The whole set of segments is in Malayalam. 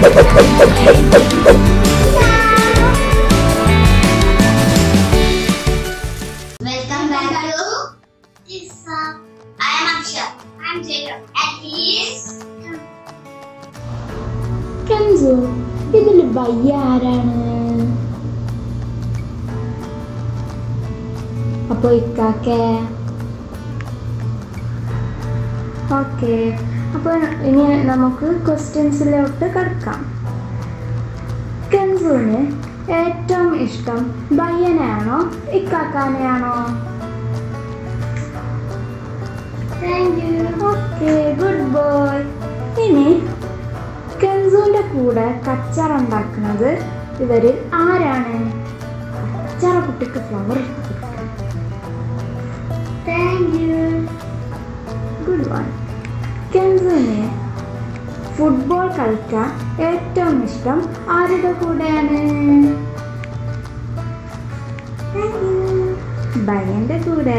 Welcome back to Isa. I am Aksha. I am Jacob. And he is കൻസു ഇതിൽ ബയ്യ ആരാണ് അപ്പൊ ഇക്കാക്കെ ഓക്കെ അപ്പൊ ഇനി നമുക്ക് ക്വസ്റ്റ്യൻസിലോട്ട് കിടക്കാം കൻസുവിന് ഏറ്റവും ഇഷ്ടം ബയ്യനെയാണോ ഇക്കാക്കാനെയാണോ Thank you. Okay good boy ഇനി കെൻസുവിന്റെ കൂടെ കച്ചറ ഉണ്ടാക്കുന്നത് ഇവരിൽ ആരാണ് കച്ചറ കുട്ടിക്ക് flower Thank you. Good one കെൻസുവിന് ഫുട്ബോൾ കളിക്കാൻ ഏറ്റവും ഇഷ്ടം ആരുടെ കൂടെയാണ് Thank you. ബയ്യന്റെ കൂടെ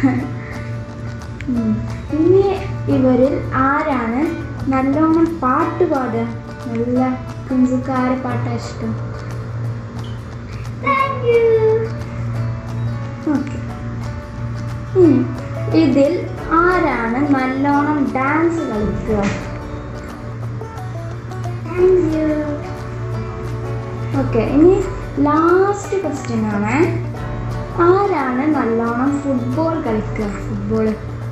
ഉം. ഇനി ഇവരിൽ ആരാണ് നല്ലോണം പാട്ട് പാടുക നല്ല കുഞ്ചുക്കാരെ പാട്ടാ ഇഷ്ടം Thank you. ഓക്കെ ഇതിൽ ആരാണ് നല്ലോണം ഡാൻസ് കളിക്കുക Thank you. ഓക്കെ ഇനി ലാസ്റ്റ് ക്വസ്റ്റ്യൻ ആണ് ആരാണ് നല്ലോണം ഫുട്ബോൾ കളിക്കുക ഫുട്ബോൾ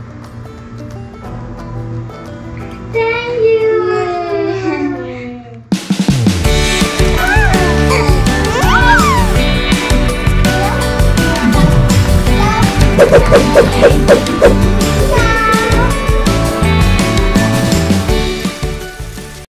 Thank you. Thank